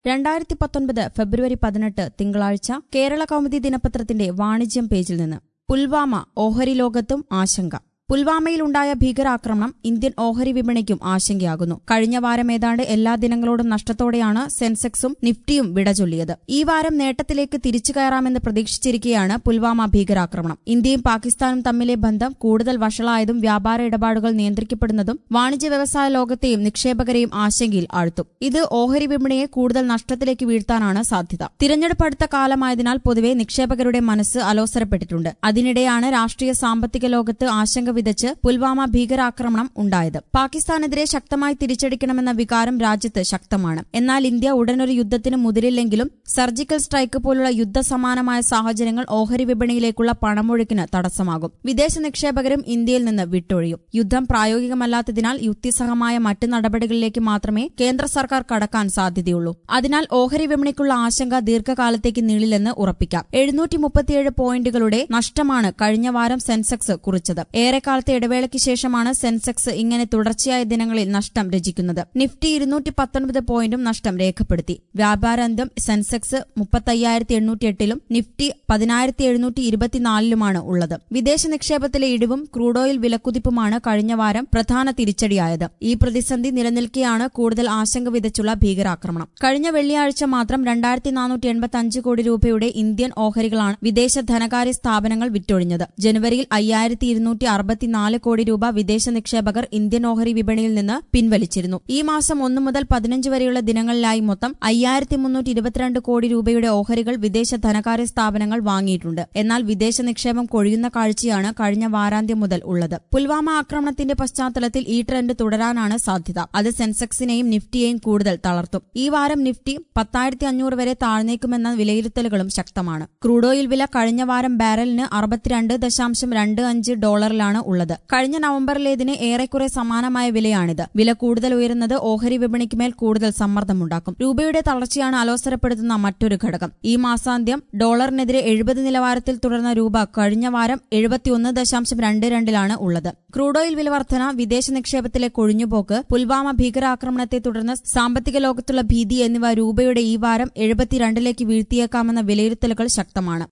രണ്ടായിരത്തി പത്തൊൻപത് ഫെബ്രുവരി പതിനെട്ട് തിങ്കളാഴ്ച കേരള കൗമുദി ദിനപത്രത്തിന്റെ വാണിജ്യം പേജിൽ നിന്ന് പുൽവാമ ഓഹരി ലോകത്തും ആശങ്ക പുൽവാമയിലുണ്ടായ ഭീകരാക്രമണം ഇന്ത്യൻ ഓഹരി വിപണിക്കും ആശങ്കയാകുന്നു കഴിഞ്ഞ വാരം ഏതാണ്ട് എല്ലാ ദിനങ്ങളോടും നഷ്ടത്തോടെയാണ് സെൻസെക്സും നിഫ്റ്റിയും വിടചൊല്ലിയത് ഈ വാരം നേട്ടത്തിലേക്ക് തിരിച്ചു കയറാമെന്ന് പ്രതീക്ഷിച്ചിരിക്കെയാണ് പുൽവാമ ഭീകരാക്രമണം ഇന്ത്യയും പാകിസ്ഥാനും തമ്മിലെ ബന്ധം കൂടുതൽ വഷളായതും വ്യാപാര ഇടപാടുകൾ നിയന്ത്രിക്കപ്പെടുന്നതും വാണിജ്യ വ്യവസായ ലോകത്തെയും നിക്ഷേപകരെയും ആശങ്കയിൽ ആഴ്ത്തും ഇത് ഓഹരി വിപണിയെ കൂടുതൽ നഷ്ടത്തിലേക്ക് വീഴ്ത്താനാണ് സാധ്യത തിരഞ്ഞെടുപ്പ് അടുത്ത കാലമായതിനാൽ പൊതുവെ നിക്ഷേപകരുടെ മനസ്സ് അലോസരപ്പെട്ടിട്ടുണ്ട് അതിനിടെയാണ് രാഷ്ട്രീയ സാമ്പത്തിക ലോകത്ത് ആശങ്ക വിതച്ച് പുൽവാമ ഭീകരാക്രമണം ഉണ്ടായത് പാകിസ്ഥാനെതിരെ ശക്തമായി തിരിച്ചടിക്കണമെന്ന വികാരം രാജ്യത്ത് ശക്തമാണ് എന്നാൽ ഇന്ത്യ ഉടനൊരു യുദ്ധത്തിന് മുതിരില്ലെങ്കിലും സർജിക്കൽ സ്ട്രൈക്ക് പോലുള്ള യുദ്ധസമാനമായ സാഹചര്യങ്ങൾ ഓഹരി വിപണിയിലേക്കുള്ള പണമൊഴുക്കിന് തടസ്സമാകും വിദേശ നിക്ഷേപകരും ഇന്ത്യയിൽ നിന്ന് വിട്ടൊഴിയും യുദ്ധം പ്രായോഗികമല്ലാത്തതിനാൽ യുക്തിസഹമായ മറ്റ് നടപടികളിലേക്ക് മാത്രമേ കേന്ദ്ര സർക്കാർ കടക്കാൻ സാധ്യതയുള്ളൂ അതിനാൽ ഓഹരി വിപണിക്കുള്ള ആശങ്ക ദീർഘകാലത്തേക്ക് നീളില്ലെന്ന് ഉറപ്പിക്കാം എഴുന്നൂറ്റി മുപ്പത്തിയേഴ് പോയിന്റുകളുടെ നഷ്ടമാണ് കഴിഞ്ഞ വാരം സെൻസെക്സ് കുറിച്ചത് ഏറെക്കാലത്തെ ഇടവേളയ്ക്ക് ശേഷമാണ് സെൻസെക്സ് ഇങ്ങനെ തുടർച്ചയായ ദിനങ്ങളിൽ നഷ്ടം രചിക്കുന്നത് നിഫ്റ്റി ഇരുന്നൂറ്റി പത്തൊൻപത് പോയിന്റും നഷ്ടം രേഖപ്പെടുത്തി വ്യാപാരാന്ത്യം സെൻസെക്സ് മുപ്പത്തയ്യായിരത്തി എണ്ണൂറ്റി എട്ടിലും നിഫ്റ്റി പതിനായിരത്തി എഴുന്നൂറ്റി ഇരുപത്തിനാലിലുമാണ് ഉള്ളത് വിദേശ നിക്ഷേപത്തിലെ ഇടിവും ക്രൂഡ് ഓയിൽ വിലക്കുതിപ്പുമാണ് കഴിഞ്ഞ വാരം പ്രധാന തിരിച്ചടിയായത് ഈ പ്രതിസന്ധി നിലനിൽക്കെയാണ് കൂടുതൽ ആശങ്ക വിതച്ചുള്ള ഭീകരാക്രമണം കഴിഞ്ഞ വെള്ളിയാഴ്ച മാത്രം രണ്ടായിരത്തി നാനൂറ്റി എൺപത്തി അഞ്ച് കോടി രൂപയുടെ ഇന്ത്യൻ ഓഹരികളാണ് വിദേശ ധനകാര്യ സ്ഥാപനങ്ങൾ വിറ്റൊഴിഞ്ഞത് ജനുവരിയിൽ അയ്യായിരത്തി ഇരുന്നൂറ്റി അറുപത്തിനാല് കോടി രൂപ വിദേശ നിക്ഷേപകർ ഇന്ത്യൻ ഓഹരി വിപണിയിൽ നിന്ന് പിൻവലിച്ചിരുന്നു ഈ മാസം ഒന്ന് മുതൽ പതിനഞ്ച് വരെയുള്ള ദിനങ്ങളിലായി മൊത്തം അയ്യായിരത്തി മുന്നൂറ്റി ഇരുപത്തിരണ്ട് കോടി രൂപയുടെ ഓഹരികൾ വിദേശ ധനകാര്യ സ്ഥാപനങ്ങൾ വാങ്ങിയിട്ടുണ്ട് എന്നാൽ വിദേശ നിക്ഷേപം കൊഴിയുന്ന കാഴ്ചയാണ് കഴിഞ്ഞ വാരാന്ത്യം മുതൽ ഉള്ളത് പുൽവാമ ആക്രമണത്തിന്റെ പശ്ചാത്തലത്തിൽ ഈ ട്രെൻഡ് തുടരാനാണ് സാധ്യത അത് സെൻസെക്സിനെയും നിഫ്റ്റിയെയും കൂടുതൽ തളർത്തും ഈ വാരം നിഫ്റ്റി പത്തായിരത്തി അഞ്ഞൂറ് വരെ താഴ്ന്നേക്കുമെന്ന വിലയിരുത്തലുകളും ശക്തമാണ് ക്രൂഡ് ഓയിൽ വില കഴിഞ്ഞ വാരം ബാരലിന് അറുപത്തിരണ്ട് ദശാംശം രണ്ട് അഞ്ച് ഡോളറിലാണ് ഉള്ളത് കഴിഞ്ഞ നവംബറിലേതിന് ഏറെക്കുറെ സമാനമായ വിലയാണിത് വില കൂടുതൽ ഉയരുന്നത് ഓഹരി വിപണിക്ക് മേൽ കൂടുതൽ സമ്മർദ്ദമുണ്ടാക്കും രൂപയുടെ തളർച്ചയാണ് അലോസരപ്പെടുത്തുന്ന മറ്റൊരു ഘടകം ഈ മാസാന്ത്യം ഡോളറിനെതിരെ എഴുപത് നിലവാരത്തിൽ തുടർന്ന രൂപ കഴിഞ്ഞ വാരം എഴുപത്തിയൊന്ന് ദശാംശം രണ്ട് രണ്ടിലാണ് ഉള്ളത് ക്രൂഡ് ഓയിൽ വില വർധന വിദേശ നിക്ഷേപത്തിലെ കൊഴിഞ്ഞുപോക്ക് പുൽവാമ ഭീകരാക്രമണത്തെ തുടർന്ന് സാമ്പത്തിക ലോകത്തുള്ള ഭീതി എന്നിവ രൂപയുടെ ഈ വാരം എഴുപത്തിരണ്ടിലേക്ക് വീഴ്ത്തിയേക്കാമെന്ന വിലയിരുത്തലുകൾ ശക്തമാണ്